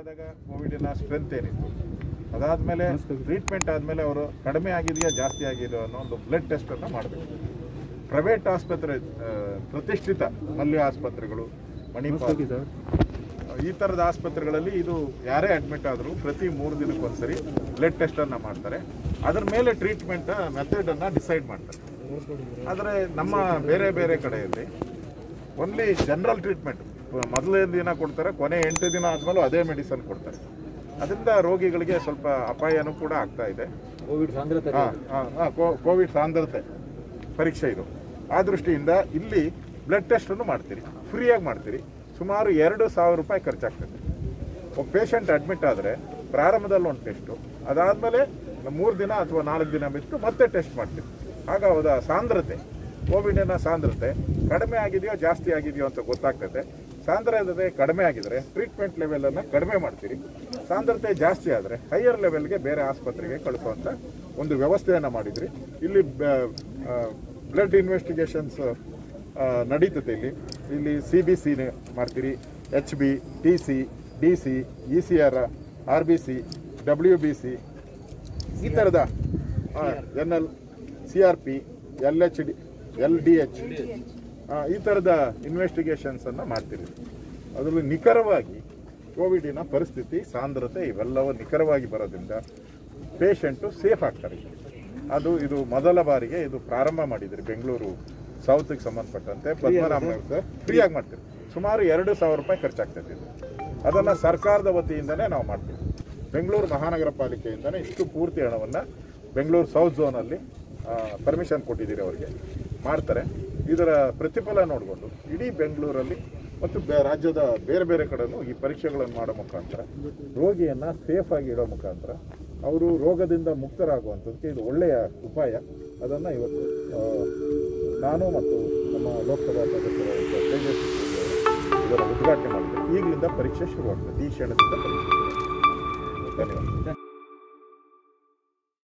ಆದಾಗ ಕೋವಿಡಿನ ಸ್ಟ್ರೆಂತ್ ಏನಿತ್ತು ಅದಾದಮೇಲೆ ಟ್ರೀಟ್ಮೆಂಟ್ ಆದಮೇಲೆ ಅವರು ಕಡಿಮೆ ಆಗಿದೆಯಾ ಜಾಸ್ತಿ ಆಗಿದೆಯೋ ಅನ್ನೋ ಒಂದು ಬ್ಲಡ್ ಟೆಸ್ಟನ್ನು ಮಾಡಬೇಕು ಪ್ರೈವೇಟ್ ಆಸ್ಪತ್ರೆ ಆ, ಪ್ರತಿಷ್ಠಿತ ಮಲ್ಯ ಆಸ್ಪತ್ರೆಗಳು ಮಣಿಪಾಲ್ ಈ ಥರದ ಆಸ್ಪತ್ರೆಗಳಲ್ಲಿ ಇದು ಯಾರೇ ಅಡ್ಮಿಟ್ ಆದರೂ ಪ್ರತಿ ಮೂರು ದಿನಕ್ಕೊಂದ್ಸರಿ ಬ್ಲಡ್ ಟೆಸ್ಟನ್ನು ಮಾಡ್ತಾರೆ ಅದ್ರ ಮೇಲೆ ಟ್ರೀಟ್ಮೆಂಟ್ ಮೆಥಡನ್ನು ಡಿಸೈಡ್ ಮಾಡ್ತಾರೆ ಆದರೆ ನಮ್ಮ ಬೇರೆ ಬೇರೆ ಕಡೆಯಲ್ಲಿ ಓನ್ಲಿ ಜನರಲ್ ಟ್ರೀಟ್ಮೆಂಟ್ ಮೊದಲನೇ ದಿನ ಕೊಡ್ತಾರೆ ಕೊನೆ ಎಂಟು ದಿನ ಆದಮೇಲೂ ಅದೇ ಮೆಡಿಸನ್ ಕೊಡ್ತಾರೆ ಅದರಿಂದ ರೋಗಿಗಳಿಗೆ ಸ್ವಲ್ಪ ಅಪಾಯನೂ ಕೂಡ ಆಗ್ತಾ ಇದೆ ಕೋವಿಡ್ ಸಾಂದ್ರತೆ ಹಾ, ಹಾ, ಹಾ, ಕೋ- ಕೋವಿಡ್ ಸಾಂದ್ರತೆ ಪರೀಕ್ಷೆ ಇದು ಆ ದೃಷ್ಟಿಯಿಂದ ಇಲ್ಲಿ ಬ್ಲಡ್ ಟೆಸ್ಟನ್ನು ಮಾಡ್ತೀರಿ ಫ್ರೀಯಾಗಿ ಮಾಡ್ತೀರಿ ಸುಮಾರು ಎರಡು ಸಾವಿರ ರೂಪಾಯಿ ಖರ್ಚಾಗ್ತದೆ ಒಬ್ಬ ಪೇಷಂಟ್ ಅಡ್ಮಿಟ್ ಆದರೆ ಪ್ರಾರಂಭದಲ್ಲಿ ಒಂದು ಟೆಸ್ಟು ಅದಾದಮೇಲೆ ಮೂರು ದಿನ ಅಥವಾ ನಾಲ್ಕು ದಿನ ಬಿಟ್ಟು ಮತ್ತೆ ಟೆಸ್ಟ್ ಮಾಡ್ತೀವಿ ಆಗ ಅವರ ಸಾಂದ್ರತೆ ಕೋವಿಡಿನ ಸಾಂದ್ರತೆ ಕಡಿಮೆ ಆಗಿದೆಯೋ ಜಾಸ್ತಿ ಆಗಿದೆಯೋ ಅಂತ ಗೊತ್ತಾಗ್ತದೆ ಸಾಂದ್ರತೆ ಕಡಿಮೆ ಆಗಿದ್ರೆ ಟ್ರೀಟ್ಮೆಂಟ್ ಲೆವೆಲನ್ನು ಕಡಿಮೆ ಮಾಡ್ತೀರಿ ಸಾಂದ್ರತೆ ಜಾಸ್ತಿ ಆದರೆ ಹೈಯರ್ ಲೆವೆಲ್ಗೆ ಬೇರೆ ಆಸ್ಪತ್ರೆಗೆ ಕಳಿಸುವಂಥ ಒಂದು ವ್ಯವಸ್ಥೆಯನ್ನು ಮಾಡಿದ್ರಿ ಇಲ್ಲಿ ಬ್ಲಡ್ ಇನ್ವೆಸ್ಟಿಗೇಷನ್ಸ್ ನಡೀತದೆ ಇಲ್ಲಿ ಇಲ್ಲಿ ಸಿ ಬಿ ಸಿ ಮಾಡ್ತೀರಿ H B T C D C E C R R B C W B C ಈ ಥರದ N L C R P L H D L D H ಈ ಥರದ ಇನ್ವೆಸ್ಟಿಗೇಷನ್ಸನ್ನು ಮಾಡ್ತೀರಿ ಅದರಲ್ಲಿ ನಿಖರವಾಗಿ ಕೋವಿಡಿನ ಪರಿಸ್ಥಿತಿ ಸಾಂದ್ರತೆ ಇವೆಲ್ಲವೂ ನಿಖರವಾಗಿ ಬರೋದ್ರಿಂದ ಪೇಷಂಟು ಸೇಫ್ ಆಗ್ತಾರೆ ಅದು ಇದು ಮೊದಲ ಬಾರಿಗೆ ಇದು ಪ್ರಾರಂಭ ಮಾಡಿದ್ರಿ ಬೆಂಗಳೂರು ಸೌತ್ಗೆ ಸಂಬಂಧಪಟ್ಟಂತೆ ಪದ್ಮನಾಭನಗರ ಸರ್ ಫ್ರೀಯಾಗಿ ಮಾಡ್ತೀವಿ ಸುಮಾರು ಎರಡು ಸಾವಿರ ರೂಪಾಯಿ ಖರ್ಚಾಗ್ತದೆ ಇದು ಅದನ್ನು ಸರ್ಕಾರದ ವತಿಯಿಂದನೇ ನಾವು ಮಾಡ್ತೀವಿ ಬೆಂಗಳೂರು ಮಹಾನಗರ ಪಾಲಿಕೆಯಿಂದನೇ ಇಷ್ಟು ಪೂರ್ತಿ ಹಣವನ್ನು ಬೆಂಗಳೂರು ಸೌತ್ ಝೋನಲ್ಲಿ ಪರ್ಮಿಷನ್ ಕೊಟ್ಟಿದ್ದೀರಿ ಅವರಿಗೆ ಮಾಡ್ತಾರೆ ಇದರ ಪ್ರತಿಫಲ ನೋಡಿಕೊಂಡು ಇಡೀ ಬೆಂಗಳೂರಲ್ಲಿ ಮತ್ತು ಬೆ- ರಾಜ್ಯದ ಬೇರೆ ಬೇರೆ ಕಡೆನೂ ಈ ಪರೀಕ್ಷೆಗಳನ್ನು ಮಾಡೋ ಮುಖಾಂತರ ರೋಗಿಯನ್ನು ಸೇಫಾಗಿ ಇಡೋ ಮುಖಾಂತರ ಅವರು ರೋಗದಿಂದ ಮುಕ್ತರಾಗುವಂಥದ್ದಕ್ಕೆ ಇದು ಒಳ್ಳೆಯ ಉಪಾಯ ಅದನ್ನು ಇವತ್ತು ಆ, ನಾನು ಮತ್ತು ನಮ್ಮ ಲೋಕಸಭಾ ಸದಸ್ಯರಾದ ತೇಜಸ್ವಿ ಸೂರ್ಯ ಅವರು ಇದರ ಉದ್ಘಾಟನೆ ಮಾಡಿದ್ರು ಈಗಲಿಂದ ಪರೀಕ್ಷೆ ಶುರುವಾಗ್ತದೆ ಈ ಕ್ಷಣದಿಂದ ಪರೀಕ್ಷೆ ಶುರುವಾಗ್ತದೆ. ಧನ್ಯವಾದ